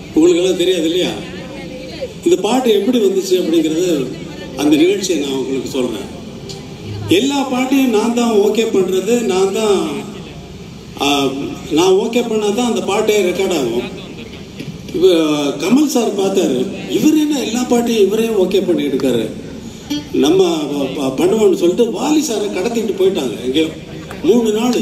உங்களுக்கு எல்லாம் தெரியாது இல்லையா இந்த பாட்டு எப்படி வந்துச்சு அப்படிங்கிறது அந்த நிகழ்ச்சியை நான் உங்களுக்கு சொல்றேன் எல்லா பாட்டையும் நான் தான் ஓகே பண்றது நான் தான் ஆ, நான் ஓகே பண்ணாதான் அந்த பாட்டே ரெக்கார்ட் ஆகும் இப்போ கமல் சார் பார்த்தாரு இவர் என்ன எல்லா பாட்டையும் இவரே ஓகே பண்ணி இருக்காரு நம்ம ப- ப- பண்ணுவோம்னு சொல்லிட்டு வாலி சாரை கடத்திட்டு போயிட்டாங்க எங்கேயோ மூணு நாள்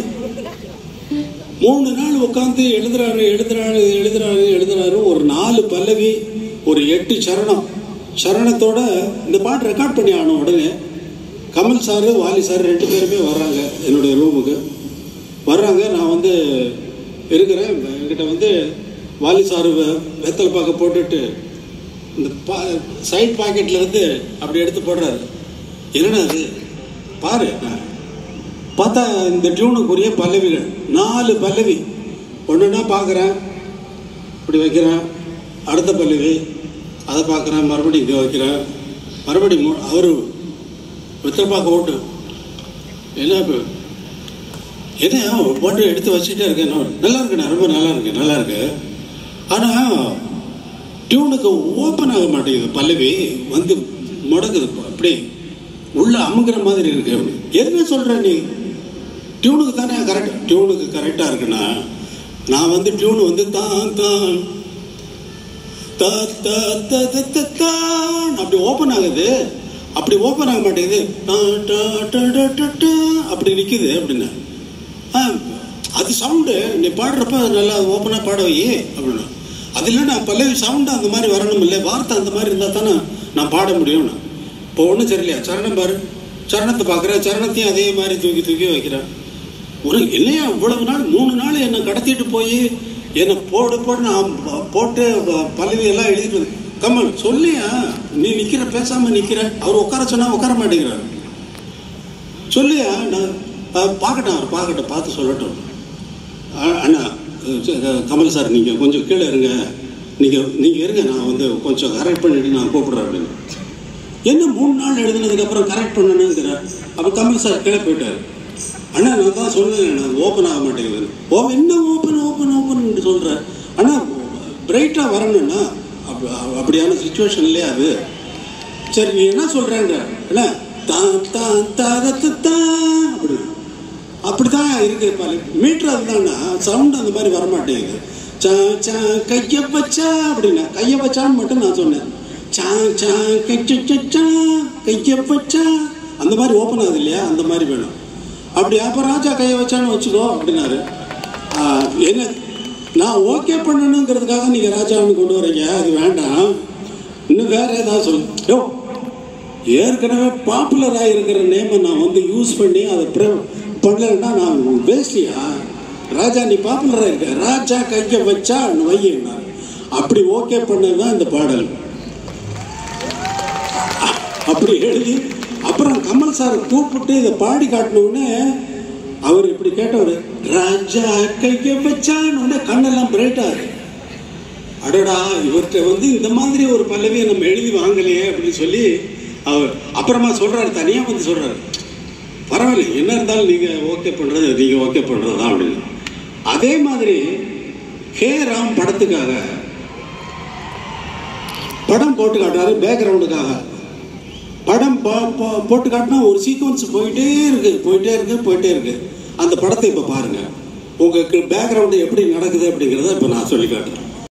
மூணு நாள் உட்காந்து எழுதுறாரு எழுதுறாரு எழுதுறாரு எழுதுறாரு ஒரு நாலு பல்லவி ஒரு எட்டு சரணம் சரணத்தோட இந்த பாட்டு ரெக்கார்ட் பண்ணி ஆனோம் உடனே கமல் சாரு வாலி சார் ரெண்டு பேருமே வர்றாங்க என்னுடைய ரூமுக்கு வர்றாங்க நான் வந்து இருக்கிறேன் என்கிட்ட வந்து வாலி சாரு வெ- வெத்தலை பாக்க போட்டுட்டு இந்த பா சைட் பாக்கெட்ல இருந்து அப்படி எடுத்து போடுறாரு என்னடா அது பாரு பார்த்தா இந்த டியூனுக்குரிய பல்லவிகள் நாலு பல்லவி ஒன்றுன்னா பார்க்குறேன் இப்படி வைக்கிறேன் அடுத்த பல்லவி அதை பார்க்குறேன் மறுபடியும் இங்கே வைக்கிறேன் மறுபடியும் மூ- அவரு வெத்தலை பார்க்க ஓட்டு என்ன இப்போ என்ன ஒரு பாட்டு எடுத்து வச்சுட்டே இருக்கேன் நான் நல்லா இருக்குண்ணா ரொம்ப நல்லா இருக்கு நல்லா இருக்கு ஆனால் டியூனுக்கு ஓப்பன் ஆக மாட்டேங்குது பல்லவி வந்து முடங்குது அப்படியே உள்ள அமுங்குற மாதிரி இருக்கு எதுவுமே சொல்ற நீ டியூனுக்கு தானே கரெக்ட் டியூனுக்கு கரெக்டாக இருக்குன்னா நான் வந்து டியூன் வந்து தான் தான் தா, தா, தா, தா, தா, தான் அப்படி ஓப்பன் ஆகுது அப்படி ஓப்பன் ஆக மாட்டேங்குது டா, டா, டா, டா, டா, டா, அப்படி நிற்குது அப்படின்னு ஆ, அது சவுண்டு நீ பாடுறப்ப நல்லா ஓப்பனாக பாட வை அப்படின்னா அது இல்லைன்னா பல்லவி சவுண்டு அந்த மாதிரி வரணும் இல்லை வார்த்தை அந்த மாதிரி இருந்தால் தானே நான் பாட முடியும்னா இப்போ ஒன்றும் சரியில்லையா சரணம் பாரு சரணத்தை பார்க்குறேன் சரணத்தையும் அதே மாதிரி தூக்கி தூக்கி வைக்கிறேன் ஒரு இல்லையா இவ்வளவு நாள் மூணு நாள் என்னை கடத்திட்டு போய் என்னை போடு போடு நான் ப- போட்டு ப- பல்லவி எல்லாம் எழுதிட்டு வந்து கமல் சொல்லியா நீ நிக்கிற பேசாம நிக்கிற அவர் உட்கார சொன்னா உட்கார மாட்டேங்கிறார் சொல்லியா நான் அஹ், பார்க்கட்டும் அவர் பார்க்கட்டும் பார்த்து சொல்லட்டும் அஹ், அண்ணா அஹ், ச- அஹ், கமல் சார் நீங்கள் கொஞ்சம் கீழே இருங்க நீங்கள் நீங்கள் இருங்க நான் வந்து கொஞ்சம் கரெக்ட் பண்ணிட்டு நான் கூப்பிடுறேன் அப்படின்னு என்ன மூணு நாள் எழுதுனதுக்கு அப்புறம் கரெக்ட் பண்ணணுங்கிறார் அப்போ கமல் சார் கீழே போயிட்டார் அண்ணா நான் தான் சொன்னேன் நான் ஓப்பன் ஆக மாட்டேங்குது ஓ என்ன ஓப்பன் ஓப்பன் ஓப்பன் சொல்கிறார் அண்ணா பிரைட்டாக வரணும்னா அப்ப- அப்படியான சுச்சுவேஷன் இல்லையா அது சரி நீ என்ன சொல்கிறேங்க என்ன தான் தான் தாரத்து தான் அப்படி அப்படிதான் இருக்கு பாரு மீட்டர் அதுதான்னா சவுண்ட் அந்த மாதிரி வர மாட்டேங்குது சா சா கைய வச்சா அப்படின்னா கைய வச்சான்னு மட்டும் நான் சொன்னேன் சா சா கைய சச்சா கைய வச்சா அந்த மாதிரி ஓப்பன் ஆகுது இல்லையா அந்த மாதிரி வேணும் அப்படி அப்போ ராஜா கையை வச்சான்னு வச்சுக்கோ அப்படின்னாரு ஆ, என்ன நான் ஓகே பண்ணணுங்கிறதுக்காக நீங்கள் ராஜான்னு கொண்டு வரீங்க அது வேண்டாம் இன்னும் வேற ஏதாவது சொல்லு யோ ஏற்கனவே பாப்புலராக இருக்கிற நேமை நான் வந்து யூஸ் பண்ணி அதை ப்ர பண்ணலைன்னா நான் வேஸ்டியா ராஜா நீ பாப்புலராக இருக்க ராஜா கையை வச்சா வையினா அப்படி ஓகே பண்ணது தான் இந்த பாடல் அப்படி எழுதி அப்புறம் கமல் சார் கூப்பிட்டு இதை பாடி காட்டினோடனே அவர் இப்படி கேட்டவர் ராஜா கையை வச்சான்னு உடனே கண்ணெல்லாம் பிரைட் ஆகுது அடடா இவர்கிட்ட வந்து இந்த மாதிரி ஒரு பல்லவியை நம்ம எழுதி வாங்கலையே அப்படின்னு சொல்லி அவர் அப்புறமா சொல்றாரு தனியா வந்து சொல்றாரு பரவாயில்ல என்ன இருந்தாலும் நீங்க ஓகே பண்றது நீங்க ஓகே பண்றது தான் அப்படின்னு அதே மாதிரி ஹே ராம் படத்துக்காக படம் போட்டு காட்டுறாரு பேக்ரவுண்டுக்காக படம் போ- போ- போட்டு காட்டினா ஒரு சீக்வன்ஸ் போயிட்டே இருக்கு போயிட்டே இருக்கு போயிட்டே இருக்கு அந்த படத்தை இப்போ பாருங்க உங்களுக்கு பேக்ரவுண்டு எப்படி நடக்குது அப்படிங்கிறத இப்போ நான் சொல்லி காட்டுறேன்